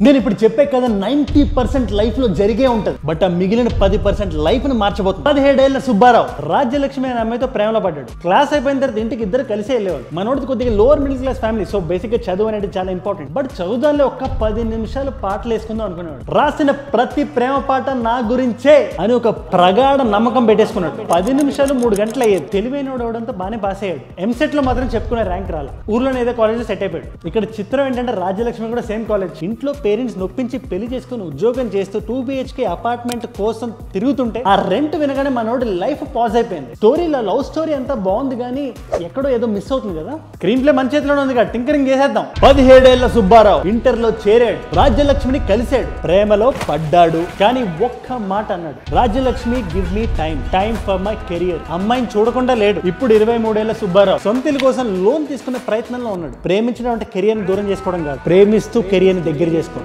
నేను ఇప్పుడు చెప్పే కదా నైన్టీ పర్సెంట్ లైఫ్ లో జరిగే ఉంటది బట్ ఆ మిగిలిన పది పర్సెంట్ లైఫ్ ని మార్చబోతుంది పదిహేడేళ్ల సుబ్బారావు రాజ్యలక్ష్మి అనే అమ్మాయితో ప్రేమలో పడ్డాడు క్లాస్ అయిపోయిన తర్వాత ఇంటికి ఇద్దరు కలిసి వెళ్ళేవాడు మనోడిది కొద్దిగా lower middle class family so basic గా చదువు అనేది చాలా ఇంపార్టెంట్ బట్ చదువుదానిలో ఒక్క పది నిమిషాలు పాటలు వేసుకుందాం అనుకునేవాడు రాసిన ప్రతి ప్రేమ పాట నా గురించే అని ఒక ప్రగాఢ నమ్మకం పెట్టేసుకున్నాడు పది నిమిషాలు మూడు గంటలు అయ్యేది తెలివైన అవడంతో బాగానే పాస్ అయ్యాడు ఎంసెట్ లో మాత్రం చెప్పుకునే ర్యాంక్ రాల ఊర్లోనే ఏదో కాలేజ్ సెట్ అయిపోయాడు ఇక్కడ చిత్రం ఏంటంటే రాజ్యలక్ష్మి కూడా సేమ్ కాలేజ్ ఇంట్లో పేరెంట్స్ నొప్పించి పెళ్లి చేసుకుని ఉద్యోగం చేస్తూ టూ బిహెచ్కే అపార్ట్మెంట్ కోసం తిరుగుతుంటే ఆ రెంట్ వినగానే మనోడి లైఫ్ పాజ్ అయిపోయింది స్టోరీలో లవ్ స్టోరీ అంతా బాగుంది కానీ ఎక్కడో ఏదో మిస్ అవుతుంది కదా స్క్రీన్ ప్లే మన చేతిలోనే ఉంది కదా టింకరింగ్ చేసేద్దాం పదిహేడేళ్ల సుబ్బారావు ఇంటర్ లో చేరాడు రాజ్యలక్ష్మిని కలిశాడు ప్రేమలో పడ్డాడు కానీ ఒక్క మాట అన్నాడు Rajyalakshmi give me time time for my career అమ్మాయిని చూడకుండా లేడు ఇప్పుడు ఇరవై మూడేళ్ల సుబ్బారావు సొంత ఇల్లు కోసం లోన్ తీసుకునే ప్రయత్నంలో ఉన్నాడు ప్రేమించడం అంటే కెరియర్ దూరం చేసుకోవడం కాదు ప్రేమిస్తూ కెరియర్ దగ్గర చేసుకోవడం